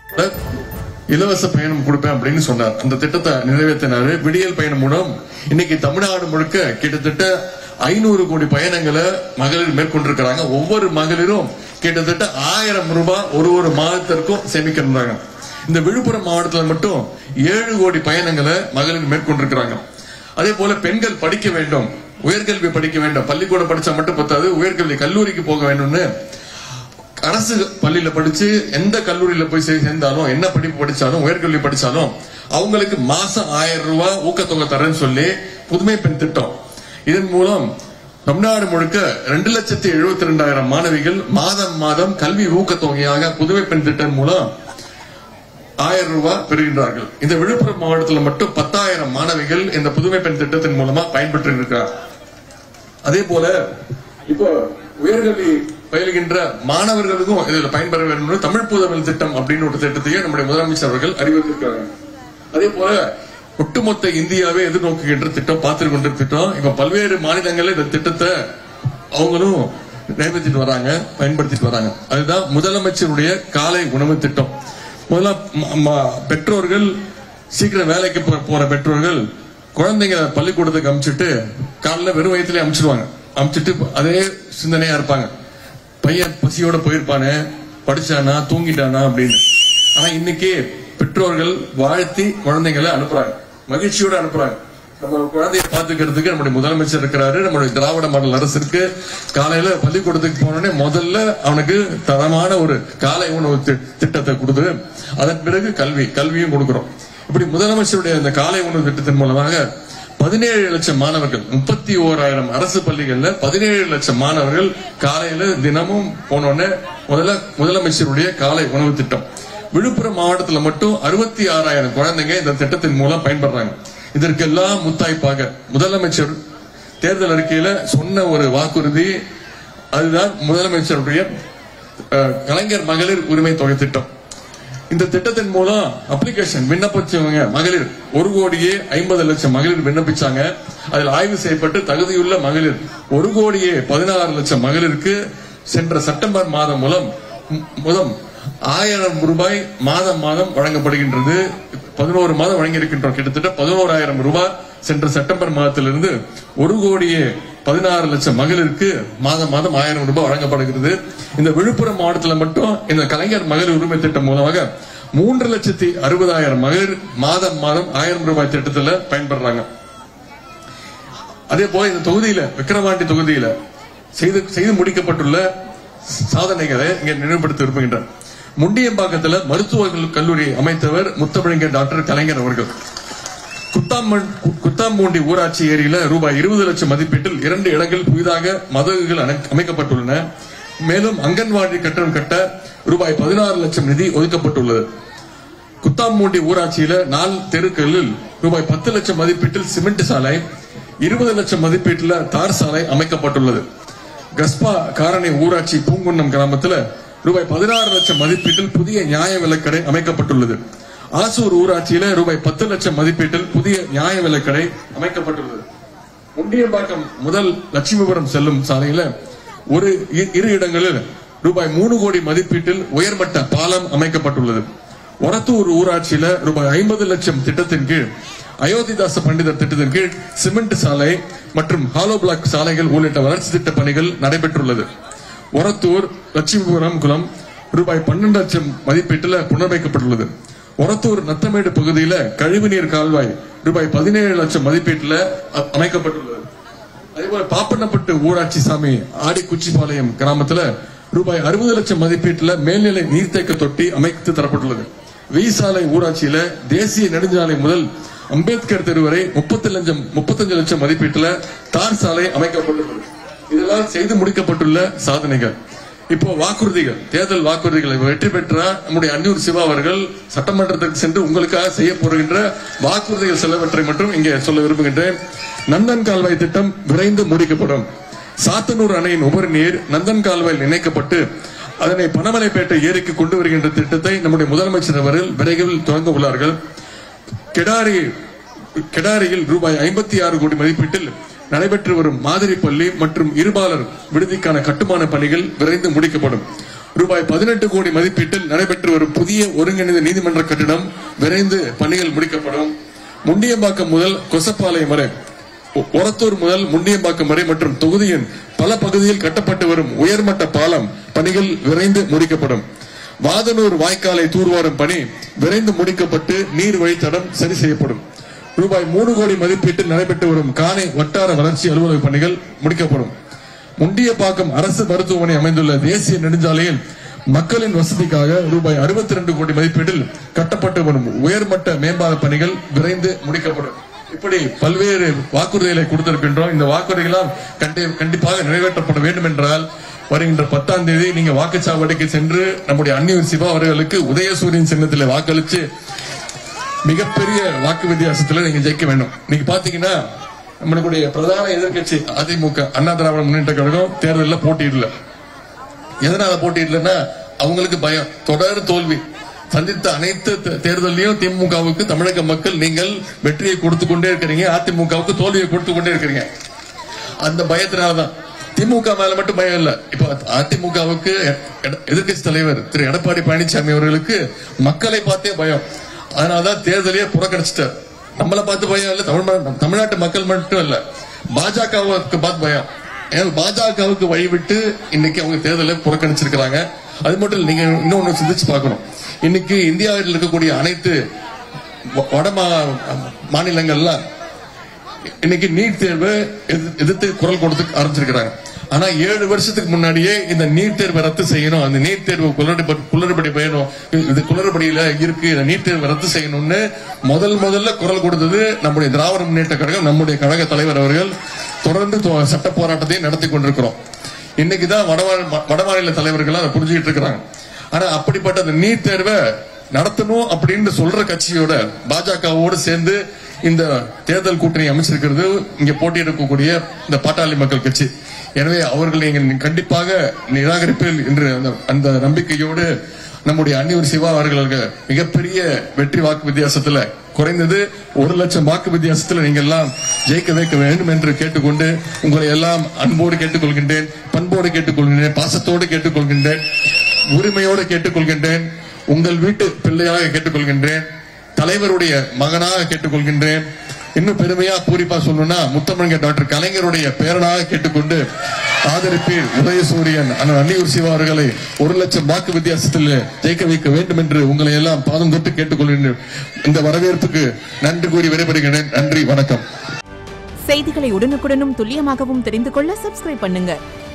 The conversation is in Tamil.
இலவச பயணம் கொடுப்பேன் அப்படின்னு சொன்னார் அந்த திட்டத்தை நிறைவேற்றினாரு விடியல் பயணம் மூலம் இன்னைக்கு தமிழ்நாடு முழுக்க கிட்டத்தட்ட ஐநூறு கோடி பயணங்களை மகளிர் மேற்கொண்டிருக்கிறாங்க ஒவ்வொரு மகளிரும் கிட்டத்தட்ட ஆயிரம் ரூபாய் ஒரு ஒரு மாதத்திற்கும் சேமிக்கிறாங்க இந்த விழுப்புரம் மாவட்டத்துல மட்டும் ஏழு கோடி பயணங்களை மகளிர் மேற்கொண்டிருக்கிறாங்க அதே போல பெண்கள் படிக்க வேண்டும் உயர்கல்வி படிக்க வேண்டும் பள்ளிக்கூடம் படிச்சா மட்டும் பத்தாது உயர்கல்வி கல்லூரிக்கு போக வேண்டும்னு அரசு பள்ளியில படிச்சு எந்த கல்லூரியில போய் சே- சேர்ந்தாலும் என்ன படிப்பு படிச்சாலும் உயர்கல்வி படிச்சாலும் அவங்களுக்கு மாசம் ஆயிரம் ரூபாய் ஊக்கத்தொகை தரேன்னு சொல்லி புதுமை பெண் திட்டம் இதன் மூலம் தமிழ்நாடு முழுக்க ரெண்டு லட்சத்தி எழுபத்தி ரெண்டாயிரம் மாணவிகள் மாதம் மாதம் கல்வி ஊக்கத்தொகையாக புதுமை பெண் திட்டம் மூலம் ஆயிரம் ரூபாய் பெறுகின்றார்கள் இந்த விழுப்புரம் மாவட்டத்தில் மட்டும் பத்தாயிரம் மாணவிகள் இந்த புதுமை பெண் திட்டத்தின் மூலமா பயன்பெற்று இருக்கிறார் அதே போல இப்போ உயர்கல்வி பயிலுகின்ற மாணவர்களுக்கும் இதில் பயன்பெற வேண்டும் என்று தமிழ் புதவல் திட்டம் அப்படின்னு ஒரு திட்டத்தையும் நம்முடைய முதலமைச்சர் அவர்கள் அறிவித்திருக்கிறாங்க அதே போல ஒட்டுமொத்த இந்தியாவே எதிர்நோக்குகின்ற திட்டம் பார்த்துட்டு கொண்ட திட்டம் இப்ப பல்வேறு மாநிலங்களில் இந்த திட்டத்தை அவங்களும் நிறைவேற்றிட்டு வராங்க பயன்படுத்திட்டு வராங்க அதுதான் முதலமைச்சருடைய காலை உணவு திட்டம் முதல்ல ம- ம- பெற்றோர்கள் சீக்கிரம் வேலைக்கு போ- போற பெற்றோர்கள் குழந்தைங்க பள்ளிக்கூடத்துக்கு அனுப்பிச்சிட்டு காலைல வெறும் வயிற்றுல அனுப்பிச்சிடுவாங்க அனுப்பிச்சிட்டு அதே சிந்தனையா இருப்பாங்க பையன் பசியோட போயிருப்பானே படிச்சானா தூங்கிட்டானா அப்படின்னு ஆனா இன்னைக்கு பெற்றோர்கள் வாழ்த்தி குழந்தைங்களை அனுப்புறாங்க மகிழ்ச்சியோட அனுப்புறாங்க நம்ம குழந்தைய பாத்துக்கிறதுக்கு நம்முடைய முதலமைச்சர் இருக்கிறாரு நம்முடைய திராவிட மாடல் அரசு இருக்கு காலையில பள்ளிக்கூடத்துக்கு போனோடனே முதல்ல அவனுக்கு தரமான ஒரு காலை உணவு தி- திட்டத்தை கொடுத்து அதன் பிறகு கல்வி கல்வியும் கொடுக்கிறோம் இப்படி முதலமைச்சருடைய இந்த காலை உணவு திட்டத்தின் மூலமாக பதினேழு லட்சம் மாணவர்கள் முப்பத்தி ஓராயிரம் அரசு பள்ளிகள்ல பதினேழு லட்சம் மாணவர்கள் காலையில தினமும் போனோடனே முதல்ல முதலமைச்சருடைய காலை உணவு திட்டம் விழுப்புரம் மாவட்டத்துல மட்டும் அறுபத்தி ஆறாயிரம் குழந்தைங்க இந்த திட்டத்தின் மூலம் பயன்படுறாங்க இதற்கெல்லாம் முத்தாய்ப்பாக முதலமைச்சர் தேர்தல் அறிக்கையில சொன்ன ஒரு வாக்குறுதி அதுதான் முதலமைச்சருடைய அஹ், கலைஞர் மகளிர் உரிமை தொகை திட்டம் இந்த திட்டத்தின் மூலம் அப்ளிகேஷன் விண்ணப்பிச்சவங்க மகளிர் ஒரு கோடியே ஐம்பது லட்சம் மகளிர் விண்ணப்பிச்சாங்க அதில் ஆய்வு செய்யப்பட்டு தகுதியுள்ள மகளிர் ஒரு கோடியே பதினாறு லட்சம் மகளிருக்கு சென்ற செப்டம்பர் மாதம் மூலம் மு- முதம் ஆயிரம் ரூபாய் மாதம் மாதம் வழங்கப்படுகின்றது பதினோரு மாதம் வழங்கியிருக்கின்றோம் கிட்டத்தட்ட பதினோராயிரம் ரூபாய் சென்ற செப்டம்பர் மாதத்திலிருந்து ஒரு கோடியே பதினாறு லட்சம் மகளிருக்கு மாதம் மாதம் ஆயிரம் ரூபாய் வழங்கப்படுகிறது இந்த விழுப்புரம் மாவட்டத்தில் மட்டும் இந்த கலைஞர் மகளிர் உரிமை திட்டம் மூலமாக மூன்று லட்சத்தி அறுபதாயிரம் மகளிர் மாதம் மாதம் ஆயிரம் ரூபாய் திட்டத்துல பயன்படுறாங்க அதே போல இந்த தொகுதியில விக்கிரவாண்டி தொகுதியில செய்து செய்து முடிக்கப்பட்டுள்ள சாதனைகளை இங்க நினைவுபடுத்த விரும்புகின்றனர் முண்டியம்பாக்கத்துல மருத்துவ கல்லூரி அமைத்தவர் முத்தமிழங்கர் டாக்டர் கலைஞர் அவர்கள் குத்தாம்பன் கு- குத்தாம்பூண்டி ஊராட்சி ஏரியில ரூபாய் இருபது லட்சம் மதிப்பீட்டில் இரண்டு இடங்கள் புதிதாக மதகுகள் அணை- அமைக்கப்பட்டுள்ளன மேலும் அங்கன்வாடி கட்டணம் கட்ட ரூபாய் பதினாறு லட்சம் நிதி ஒதுக்கப்பட்டுள்ளது குத்தாம்பூண்டி ஊராட்சியில நாலு தெருக்களில் ரூபாய் பத்து லட்சம் மதிப்பீட்டில் சிமெண்ட் சாலை இருபது லட்சம் மதிப்பீட்டில் தார் சாலை அமைக்கப்பட்டுள்ளது கஸ்பா காரணி ஊராட்சி பூங்குன்னம் கிராமத்துல ரூபாய் பதினாறு லட்சம் மதிப்பீட்டில் புதிய நியாய விலைக்கடை அமைக்கப்பட்டுள்ளது ஆசூர் ஊராட்சியில ரூபாய் பத்து லட்சம் மதிப்பீட்டில் புதிய நியாய விலைக்கடை அமைக்கப்பட்டுள்ளது முண்டியம்பாக்கம் முதல் லட்சுமிபுரம் செல்லும் சாலையில ஒரு இ- இரு இடங்களில் ரூபாய் மூணு கோடி மதிப்பீட்டில் உயர்மட்ட பாலம் அமைக்கப்பட்டுள்ளது ஒரத்தூர் ஊராட்சியில ரூபாய் ஐம்பது லட்சம் திட்டத்தின் கீழ் அயோத்திதாச பண்டிதர் திட்டத்தின் கீழ் சிமெண்ட் சாலை மற்றும் ஹாலோ பிளாக் சாலைகள் உள்ளிட்ட வளர்ச்சி திட்ட பணிகள் நடைபெற்றுள்ளது ஒரத்தூர் லட்சுமிபுரம் குளம் ரூபாய் பன்னெண்டு லட்சம் மதிப்பீட்டில் புனரமைக்கப்பட்டுள்ளது ஒரத்தூர் நத்தமேடு பகுதியில கழிவுநீர் கால்வாய் ரூபாய் பதினேழு லட்சம் மதிப்பீட்டில் அ- அமைக்கப்பட்டுள்ளது அதேபோல பாப்பண்ணப்பட்டு ஊராட்சி சாமி ஆடிக்குச்சிபாளையம் கிராமத்துல ரூபாய் அறுபது லட்சம் மதிப்பீட்டுல மேல்நிலை நீர்த்தேக்க தொட்டி அமைத்து தரப்பட்டுள்ளது வீசாலை ஊராட்சியில தேசிய நெடுஞ்சாலை முதல் அம்பேத்கர் தெரு வரை முப்பத்தி லட்சம் முப்பத்தஞ்சு லட்சம் மதிப்பீட்டுல தார் சாலை அமைக்கப்பட்டுள்ளது இதெல்லாம் செய்து முடிக்கப்பட்டுள்ள சாதனைகள் இப்போ வாக்குறுதிகள் தேர்தல் வாக்குறுதிகளை வெற்றி பெற்ற நம்முடைய அன்னூர் சிவா அவர்கள் சட்டமன்றத்திற்கு சென்று உங்களுக்காக செய்ய போகின்ற வாக்குறுதிகள் சிலவற்றை மட்டும் இங்கே சொல்ல விரும்புகின்றேன் நந்தன் கால்வாய் திட்டம் விரைந்து முடிக்கப்படும் சாத்தனூர் அணையின் உபரி நீர் நந்தன் கால்வாயில் இணைக்கப்பட்டு அதனை பனமலைப்பேட்டை ஏரிக்கு கொண்டு வருகின்ற திட்டத்தை நம்முடைய முதலமைச்சர் அவர்கள் விரைவில் தொடங்க உள்ளார்கள் கெடாரி கெடாரியில் ரூபாய் ஐம்பத்தி ஆறு கோடி மதிப்பீட்டில் நடைபெற்று வரும் மாதிரி பள்ளி மற்றும் இருபாலர் விடுதிக்கான கட்டுமான பணிகள் விரைந்து முடிக்கப்படும் ரூபாய் பதினெட்டு கோடி மதிப்பீட்டில் நடைபெற்று வரும் புதிய ஒருங்கிணைந்த நீதிமன்ற கட்டிடம் விரைந்து பணிகள் முடிக்கப்படும் முண்டியம்பாக்கம் முதல் கொசப்பாளையம் வரை ஒ- ஒரத்தூர் முதல் முண்டியம்பாக்கம் வரை மற்றும் தொகுதியின் பல பகுதியில் கட்டப்பட்டு வரும் உயர்மட்ட பாலம் பணிகள் விரைந்து முடிக்கப்படும் வாதனூர் வாய்க்காலை தூர்வாரும் பணி விரைந்து முடிக்கப்பட்டு நீர் வழித்தடம் சரி செய்யப்படும் ரூபாய் மூணு கோடி மதிப்பீட்டில் நடைபெற்று வரும் காணை வட்டார வளர்ச்சி அலுவலக பணிகள் முடிக்கப்படும் முண்டியப்பாக்கம் அரசு மருத்துவமனை அமைந்துள்ள தேசிய நெடுஞ்சாலையில் மக்களின் வசதிக்காக ரூபாய் 62 கோடி மதிப்பீட்டில் கட்டப்பட்டு வரும் உயர்மட்ட மேம்பால பணிகள் விரைந்து முடிக்கப்படும் இப்படி பல்வேறு வாக்குறுதிகளை கொடுத்திருக்கின்றோம் இந்த வாக்குறுதிகளாம் கண்டி- கண்டிப்பாக நிறைவேற்றப்பட வேண்டும் என்றால் வருகின்ற பத்தாம் தேதி நீங்க வாக்குச்சாவடிக்கு சென்று நம்முடைய அன்னியூர் சிவா அவர்களுக்கு உதயசூரியன் சின்னத்தில் வாக்களிச்சு மிகப்பெரிய வாக்கு வித்தியாசத்துல நீங்க ஜெயிக்க வேண்டும் நீங்க பாத்தீங்கன்னா நம்மளுடைய பிரதான எதிர்க்கட்சி அதிமுக அண்ணா திராவிட முன்னேற்ற கழகம் தேர்தலில் போட்டியிடல எதனால போட்டியிடலன்னா அவங்களுக்கு பயம் தொடர் தோல்வி சந்தித்த அனைத்து தே- தேர்தலையும் திமுகவுக்கு தமிழக மக்கள் நீங்கள் வெற்றியை கொடுத்து கொண்டே இருக்கிறீங்க அதிமுகவுக்கு தோல்வியை கொடுத்து கொண்டே இருக்கிறீங்க அந்த பயத்தினாலதான் திமுக மேல மட்டும் பயம் இல்ல இப்ப அதிமுகவுக்கு எதிர்கட்சி தலைவர் திரு எடப்பாடி பழனிசாமி அவர்களுக்கு மக்களை பார்த்தே பயம் அதனாலதான் தேர்தலையே புறக்கணிச்சிட்டார் நம்மளை பார்த்து பயம் இல்ல தமிழ் தமிழ்நாட்டு மக்கள் மட்டும் இல்ல பாஜகவுக்கு பார்த்து பயம் ஏன்னா பாஜகவுக்கு வழிவிட்டு இன்னைக்கு அவங்க தேர்தலை புறக்கணிச்சிருக்கிறாங்க அது மட்டும் இல்ல நீங்க இன்னொன்னு சிந்திச்சு பார்க்கணும் இன்னைக்கு இந்தியாவில் இருக்கக்கூடிய அனைத்து வ- வட மா- மாநிலங்கள்ல இன்னைக்கு நீட் தேர்வு எதிர்- எதிர்த்து குரல் கொடுத்து ஆரம்பிச்சிருக்கிறாங்க ஆனா ஏழு வருஷத்துக்கு முன்னாடியே இந்த நீட் தேர்வை ரத்து செய்யணும் அந்த நீட் தேர்வு குளறுபடி குளறுபடி வேணும் இது குளறுபடியில இருக்கு இந்த நீட் தேர்வை ரத்து செய்யணும்னு முதல் முதல்ல குரல் கொடுத்தது நம்முடைய திராவிட முன்னேற்ற கழகம் நம்முடைய கழக தலைவர் அவர்கள் தொடர்ந்து தொ- சட்ட போராட்டத்தை நடத்தி கொண்டிருக்கிறோம் இன்னைக்குதான் வடமா- வடமாநில தலைவர்கள் அதை புரிஞ்சுக்கிட்டு இருக்கிறாங்க ஆனா அப்படிப்பட்ட அந்த நீட் தேர்வை நடத்தணும் அப்படின்னு சொல்ற கட்சியோட பாஜகவோடு சேர்ந்து இந்த தேர்தல் கூட்டணி அமைச்சிருக்கிறது இங்க போட்டியிடக்கூடிய இந்த பாட்டாளி மக்கள் கட்சி எனவே அவர்கள் நீங்கள் கண்டிப்பாக நிராகரிப்பில் என்று அந்த- அந்த நம்பிக்கையோடு நம்முடைய அன்னியூர் சிவா அவர்களுக்கு மிகப்பெரிய வெற்றி வாக்கு வித்தியாசத்துல குறைந்தது ஒரு லட்சம் வாக்கு வித்தியாசத்துல நீங்கள் எல்லாம் ஜெயிக்க வைக்க வேண்டும் என்று கேட்டுக்கொண்டு உங்களை எல்லாம் அன்போடு கேட்டுக்கொள்கின்றேன் பண்போடு கேட்டுக்கொள்கின்றேன் பாசத்தோடு கேட்டுக்கொள்கின்றேன் உரிமையோடு கேட்டுக்கொள்கின்றேன் உங்கள் வீட்டு பிள்ளையாக கேட்டுக்கொள்கின்றேன் தலைவருடைய மகனாக கேட்டுக்கொள்கின்றேன் இன்னும் பெருமையா பூரிப்பா சொல்லணும்னா முத்தமிழர் டாக்டர் கலைஞருடைய பேரனாக கேட்டுக்கொண்டு ஆதரிப்பீர் உதயசூரியன் அண்ணன் அன்னியூர் சிவா அவர்களை ஒரு லட்சம் வாக்கு வித்தியாசத்தில் ஜெயிக்க வைக்க வேண்டும் என்று உங்களை எல்லாம் பாதம் தொட்டு கேட்டுக்கொள்கின்றேன் இந்த வரவேற்புக்கு நன்றி கூறி விடைபெறுகிறேன் நன்றி வணக்கம் செய்திகளை உடனுக்குடனும் துல்லியமாகவும் தெரிந்து கொள்ள சப்ஸ்கிரைப் பண்ணுங்க